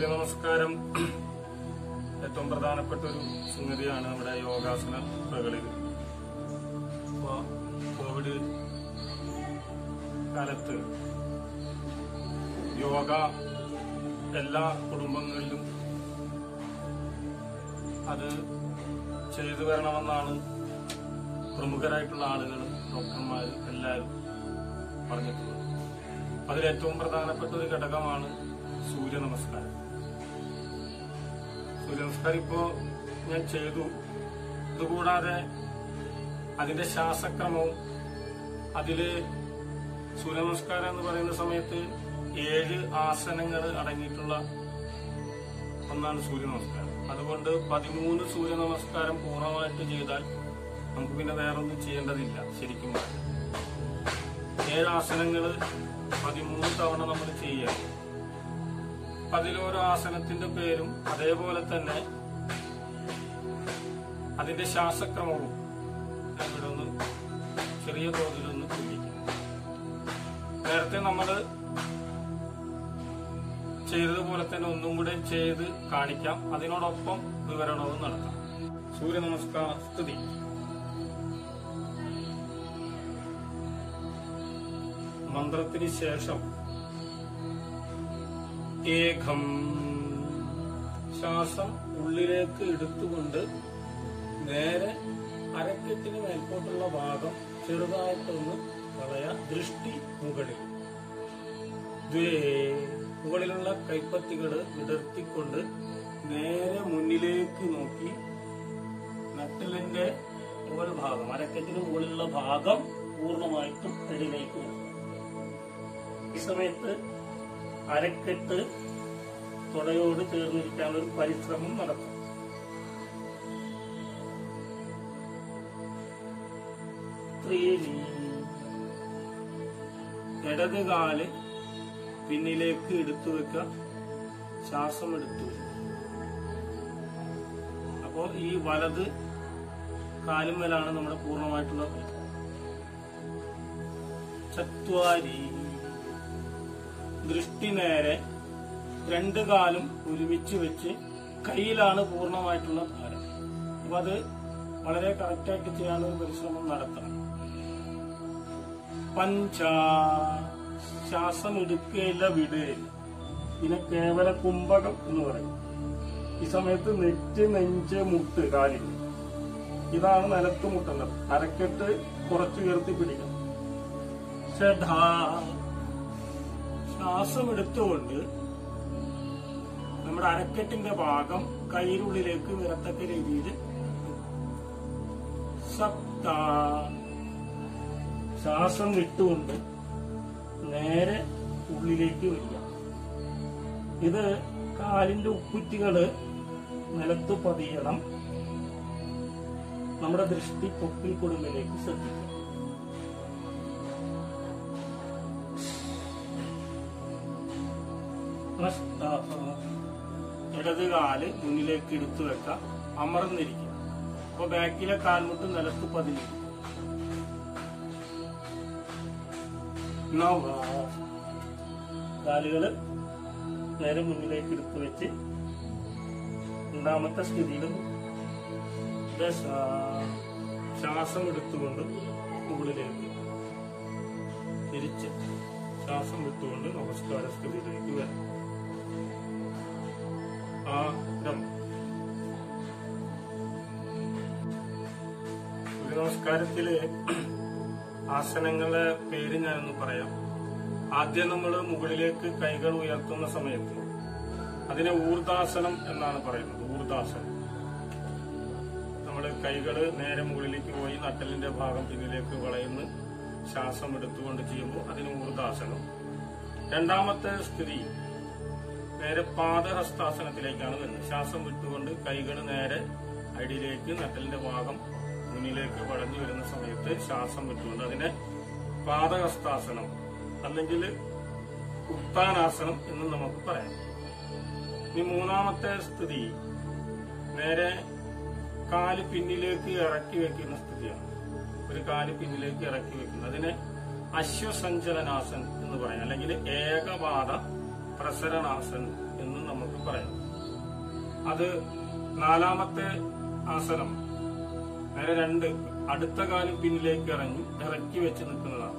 സൂര്യ നമസ്കാരം ഏറ്റവും പ്രധാനപ്പെട്ട ഒരു സംഗതിയാണ് നമ്മുടെ യോഗാസന മുറകളിൽ ഇപ്പോ കോവിഡ് കാലത്ത് യോഗ എല്ലാ കുടുംബങ്ങളിലും അത് ചെയ്തു വരണമെന്നാണ് പ്രമുഖരായിട്ടുള്ള ആളുകൾ ഡോക്ടർമാർ എല്ലാവരും പറഞ്ഞിട്ടുള്ളത് അതിലേറ്റവും പ്രധാനപ്പെട്ട ഒരു ഘടകമാണ് സൂര്യ നമസ്കാരം സൂര്യ നമസ്കാരം ഇപ്പോ ഞാൻ ചെയ്തു ഇതുകൂടാതെ അതിന്റെ ശ്വാസക്രമവും അതില് സൂര്യ നമസ്കാരം എന്ന് പറയുന്ന സമയത്ത് ഏഴ് ആസനങ്ങൾ അടങ്ങിയിട്ടുള്ള ഒന്നാണ് സൂര്യ നമസ്കാരം അതുകൊണ്ട് പതിമൂന്ന് സൂര്യ നമസ്കാരം പൂർണ്ണമായിട്ട് ചെയ്താൽ നമുക്ക് പിന്നെ വേറൊന്നും ചെയ്യേണ്ടതില്ല ശരിക്കും പറഞ്ഞാൽ ഏഴ് ആസനങ്ങൾ പതിമൂന്ന് തവണ നമ്മൾ ചെയ്യുക അതിലോരോ ആസനത്തിന്റെ പേരും അതേപോലെ തന്നെ അതിന്റെ ശ്വാസക്രമവും ഞാൻ ഇവിടെ ഒന്ന് ചെറിയ തോതിലൊന്ന് ചിന്തിക്കും നേരത്തെ നമ്മൾ ചെയ്തതുപോലെ തന്നെ ഒന്നും കൂടെ ചെയ്ത് കാണിക്കാം അതിനോടൊപ്പം വിവരണവും നടത്താം സൂര്യ നമസ്കാര സ്തുതി മന്ത്രത്തിന് ശേഷം ഏകം ശ്വാസം ഉള്ളിലേക്ക് എടുത്തുകൊണ്ട് നേരെ അരക്കെട്ടിന് മേൽപോട്ടുള്ള ഭാഗം ചെറുതായിട്ടൊന്ന് കളയ ദൃഷ്ടി മുകളിൽ ദ്വേ മുകളിലുള്ള കൈപ്പത്തികള് വിടർത്തിക്കൊണ്ട് നേരെ മുന്നിലേക്ക് നോക്കി നട്ടലിന്റെ മുകൾ ഭാഗം അരക്കെട്ടിന് മുകളിലുള്ള ഭാഗം പൂർണ്ണമായിട്ടും എടിലേക്ക് വരും ഈ സമയത്ത് അരക്കെട്ട് തുടയോട് ചേർന്നിരിക്കാനുള്ള ഒരു പരിശ്രമം നടത്തും ത്രീനി ഇടത് കാല് പിന്നിലേക്ക് എടുത്തു വെക്ക ശ്വാസം എടുത്തു അപ്പോ ഈ വലത് കാലുമേലാണ് നമ്മുടെ പൂർണ്ണമായിട്ടുള്ള പരിശ്രമം ചത്വാരി ദൃഷ്ടി നേരെ രണ്ട് കാലും ഒരുമിച്ച് വെച്ച് കയ്യിലാണ് പൂർണ്ണമായിട്ടുള്ള ഭാരം അപ്പൊ അത് വളരെ കറക്റ്റായിട്ട് ചെയ്യാനുള്ള ഒരു പരിശ്രമം നടത്തണം പഞ്ച ശ്വാസം എടുക്കുകയില്ല വിടുകയില്ല ഇതിനെ കേവല കുംഭകം എന്ന് പറയും ഈ സമയത്ത് നെറ്റ് നെഞ്ച് മുട്ട് കാലിന് ഇതാണ് നിലത്ത് മുട്ടുന്നത് അരക്കെട്ട് കുറച്ച് ഉയർത്തി പിടിക്കണം ഷഡ ശ്വാസം എടുത്തുകൊണ്ട് നമ്മുടെ അരക്കെട്ടിന്റെ ഭാഗം കൈയിനുള്ളിലേക്ക് വരത്തക്ക രീതിയിൽ സപ്ത ശ്വാസം വിട്ടുകൊണ്ട് നേരെ ഉള്ളിലേക്ക് വരിക ഇത് കാലിന്റെ ഉപ്പുറ്റികള് നിലത്ത് പതിയണം നമ്മുടെ ദൃഷ്ടി പൊക്കിൽ കൊടുമ്പിലേക്ക് ശ്രദ്ധിക്കുക ഇടത് കാല് മുന്നിലേക്ക് എടുത്തു വെക്കാം അമർന്നിരിക്കുക അപ്പൊ ബാക്കിലെ കാൽമുട്ട് നിലത്ത് പതിഞ്ഞു നവ കാലുകള് നേരെ മുന്നിലേക്ക് എടുത്തു വെച്ച് രണ്ടാമത്തെ സ്ഥിതിയിലും ദശ ശ്വാസം എടുത്തുകൊണ്ട് മുകളിലേക്ക് തിരിച്ച് ശ്വാസം വിട്ടുകൊണ്ട് നമസ്കാര സ്ഥിതിയിലേക്ക് വരാം ആരം സൂര്യ നമസ്കാരത്തില് ആസനങ്ങളെ പേര് ഞാനൊന്ന് പറയാം ആദ്യം നമ്മൾ മുകളിലേക്ക് കൈകൾ ഉയർത്തുന്ന സമയത്ത് അതിനെ ഊർദാസനം എന്നാണ് പറയുന്നത് ഊർദാസനം നമ്മൾ കൈകൾ നേരെ മുകളിലേക്ക് പോയി നട്ടലിന്റെ ഭാഗം പിന്നിലേക്ക് വളയുന്നു ശ്വാസം എടുത്തുകൊണ്ട് ചെയ്യുമ്പോൾ അതിന് ഊർദാസനം രണ്ടാമത്തെ സ്ഥിതി നേരെ പാദഹസ്താസനത്തിലേക്കാണ് വരുന്നത് ശ്വാസം വിട്ടുകൊണ്ട് കൈകൾ നേരെ അടിയിലേക്ക് നട്ടലിന്റെ ഭാഗം മുന്നിലേക്ക് വളഞ്ഞു വരുന്ന സമയത്ത് ശ്വാസം വിട്ടുകൊണ്ട് അതിനെ പാദഹസ്താസനം അല്ലെങ്കിൽ ഉത്താനാസനം എന്ന് നമുക്ക് പറയാം ഇനി മൂന്നാമത്തെ സ്ഥിതി നേരെ കാല് പിന്നിലേക്ക് ഇറക്കി വെക്കുന്ന സ്ഥിതിയാണ് ഒരു കാല് പിന്നിലേക്ക് ഇറക്കി വെക്കുന്നത് അതിനെ അശ്വസഞ്ചലനാസൻ എന്ന് പറയാം അല്ലെങ്കിൽ ഏകപാദ പ്രസരണാസൻ എന്ന് നമുക്ക് പറയാം അത് നാലാമത്തെ ആസനം നേരെ രണ്ട് അടുത്ത കാലം പിന്നിലേക്ക് ഇറങ്ങി ഇറക്കി വെച്ച് നിൽക്കുന്നതാണ്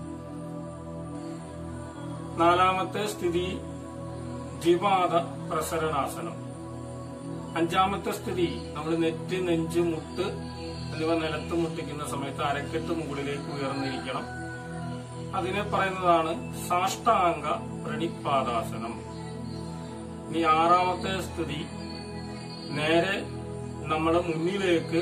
നാലാമത്തെ സ്ഥിതി ദ്വിപാദ പ്രസരണാസനം അഞ്ചാമത്തെ സ്ഥിതി നമ്മൾ നെറ്റ് നെഞ്ച് മുട്ട് എന്നിവ നിലത്ത് മുട്ടിക്കുന്ന സമയത്ത് അരക്കെട്ട് മുകളിലേക്ക് ഉയർന്നിരിക്കണം അതിനെ പറയുന്നതാണ് സാഷ്ടാംഗ പ്രണിപ്പാദാസനം ഇനി ആറാമത്തെ സ്ഥിതി നേരെ നമ്മുടെ മുന്നിലേക്ക്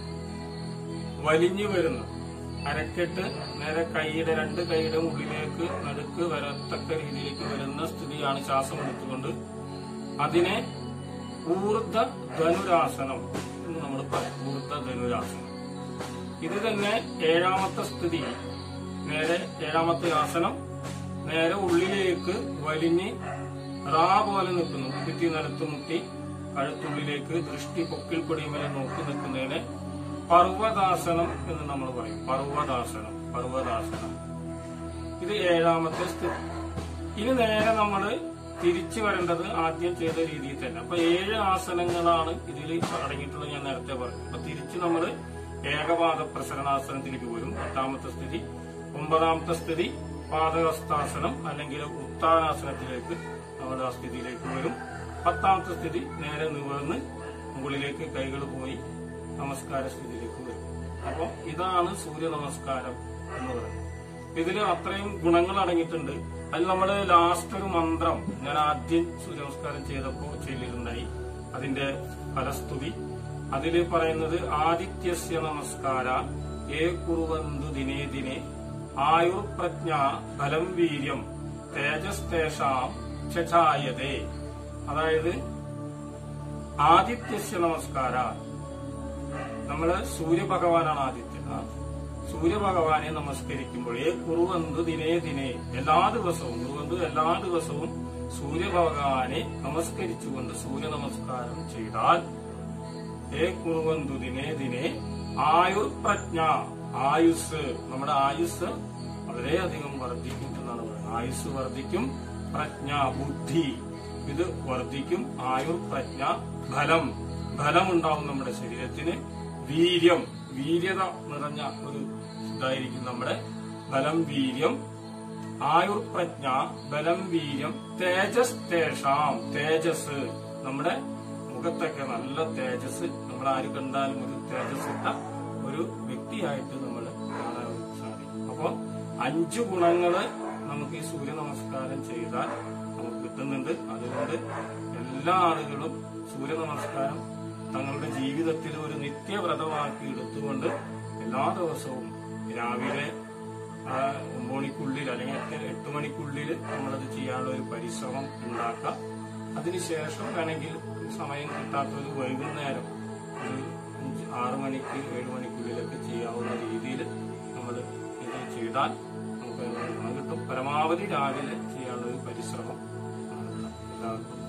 വലിഞ്ഞു വരുന്ന അരക്കെട്ട് നേരെ കൈയുടെ രണ്ട് കൈയുടെ ഉള്ളിലേക്ക് നടുക്ക് വരത്തക്ക രീതിയിലേക്ക് വരുന്ന സ്ഥിതിയാണ് ശ്വാസം എടുത്തുകൊണ്ട് അതിനെ ഊർദ്ധ ധനുരാസനം എന്ന് നമ്മൾ പറയും ഊർദ്ധ ധനുരാസനം ഇത് തന്നെ ഏഴാമത്തെ സ്ഥിതി നേരെ ഏഴാമത്തെ ആസനം നേരെ ഉള്ളിലേക്ക് വലിഞ്ഞ് റാ പോലെ നിൽക്കുന്നു കുറ്റി നിലത്ത് മുട്ടി കഴുത്തുള്ളിലേക്ക് ദൃഷ്ടി പൊക്കിൽ പൊടിയുമേലെ നോക്കി നിൽക്കുന്നതിനെ പർവ്വതാസനം എന്ന് നമ്മൾ പറയും പർവ്വതാസനം പർവ്വതാസനം ഇത് ഏഴാമത്തെ സ്ഥിതി ഇനി നേരെ നമ്മൾ തിരിച്ചു വരേണ്ടത് ആദ്യം ചെയ്ത രീതിയിൽ തന്നെ അപ്പൊ ഏഴ് ആസനങ്ങളാണ് ഇതിൽ അടങ്ങിയിട്ടുള്ളത് ഞാൻ നേരത്തെ പറഞ്ഞു അപ്പൊ തിരിച്ച് നമ്മൾ ഏകപാദ പ്രസരണാസനത്തിലേക്ക് വരും എട്ടാമത്തെ സ്ഥിതി ഒമ്പതാമത്തെ സ്ഥിതി പാദഹസ്താസനം അല്ലെങ്കിൽ ഉത്താനാസനത്തിലേക്ക് നമ്മൾ ആ സ്ഥിതിയിലേക്ക് വരും പത്താമത്തെ സ്ഥിതി നേരെ നിവർന്ന് മുകളിലേക്ക് കൈകൾ പോയി നമസ്കാര സ്ഥിതിയിലേക്ക് വരും അപ്പൊ ഇതാണ് സൂര്യ നമസ്കാരം എന്ന് പറയുന്നത് ഇതിൽ അത്രയും ഗുണങ്ങൾ അടങ്ങിയിട്ടുണ്ട് അതിൽ നമ്മൾ ലാസ്റ്റ് ഒരു മന്ത്രം ഞാൻ ആദ്യം സൂര്യ നമസ്കാരം ചെയ്തപ്പോൾ ചെയ്തിട്ടുണ്ടായി അതിന്റെ ഫലസ്തുതി അതിൽ പറയുന്നത് ആദിത്യസ്യ നമസ്കാര ഏ കുറുവന്തു ദിനേ ദിനേ ആയുർപ്രജ്ഞ ഫലം വീര്യം തേജസ്തേഷാം ചായതേ അതായത് ആദിത്യസ്യ നമസ്കാര നമ്മള് സൂര്യഭഗവാനാണ് ആദിത്യൻ ആ സൂര്യഭഗവാനെ നമസ്കരിക്കുമ്പോൾ ഏ കുറുവന്തു ദിനേ ദിനേ എല്ലാ ദിവസവും കുറുവന്തു എല്ലാ ദിവസവും സൂര്യഭഗവാനെ നമസ്കരിച്ചുകൊണ്ട് സൂര്യ നമസ്കാരം ചെയ്താൽ ഏ കുറുവന്തു ദിനേ ദിനേ ആയുർ പ്രജ്ഞ ആയുസ് നമ്മുടെ ആയുസ് വളരെയധികം വർദ്ധിക്കും എന്നാണ് പറയുന്നത് ആയുസ് വർദ്ധിക്കും പ്രജ്ഞ ബുദ്ധി ഇത് വർദ്ധിക്കും ആയുർ പ്രജ്ഞ ഫലം ഫലമുണ്ടാവും നമ്മുടെ ശരീരത്തിന് വീര്യം വീര്യത നിറഞ്ഞ ഒരു ഇതായിരിക്കും നമ്മുടെ ബലം വീര്യം ആയുർ പ്രജ്ഞ ബലം വീര്യം തേജസ് തേഷാം തേജസ് നമ്മുടെ മുഖത്തൊക്കെ നല്ല തേജസ് നമ്മൾ ആര് കണ്ടാലും ഒരു തേജസ് ഇട്ട ഒരു വ്യക്തിയായിട്ട് നമ്മൾ കാണാൻ സാധിക്കും അപ്പൊ അഞ്ചു ഗുണങ്ങള് നമുക്ക് ഈ സൂര്യ നമസ്കാരം ചെയ്താൽ നമുക്ക് കിട്ടുന്നുണ്ട് അതുകൊണ്ട് എല്ലാ ആളുകളും സൂര്യ നമസ്കാരം തങ്ങളുടെ ജീവിതത്തിൽ ഒരു നിത്യവ്രതമാക്കി എടുത്തുകൊണ്ട് എല്ലാ ദിവസവും രാവിലെ ആ ഒമ്പത് മണിക്കുള്ളിൽ അല്ലെങ്കിൽ എട്ട് എട്ട് മണിക്കുള്ളിൽ നമ്മളത് ചെയ്യാനുള്ള ഒരു പരിശ്രമം ഉണ്ടാക്കാം അതിനുശേഷം വേണമെങ്കിൽ സമയം കിട്ടാത്തൊരു വൈകുന്നേരം ഒരു അഞ്ച് ആറ് മണിക്ക് ഏഴ് മണിക്കുള്ളിലൊക്കെ ചെയ്യാവുന്ന രീതിയിൽ നമ്മൾ ഇത് ചെയ്താൽ നമുക്ക് അതിനുള്ള ഗുണം കിട്ടും പരമാവധി രാവിലെ ചെയ്യാനുള്ള ഒരു പരിശ്രമം നടത്താം. എല്ലാവർക്കും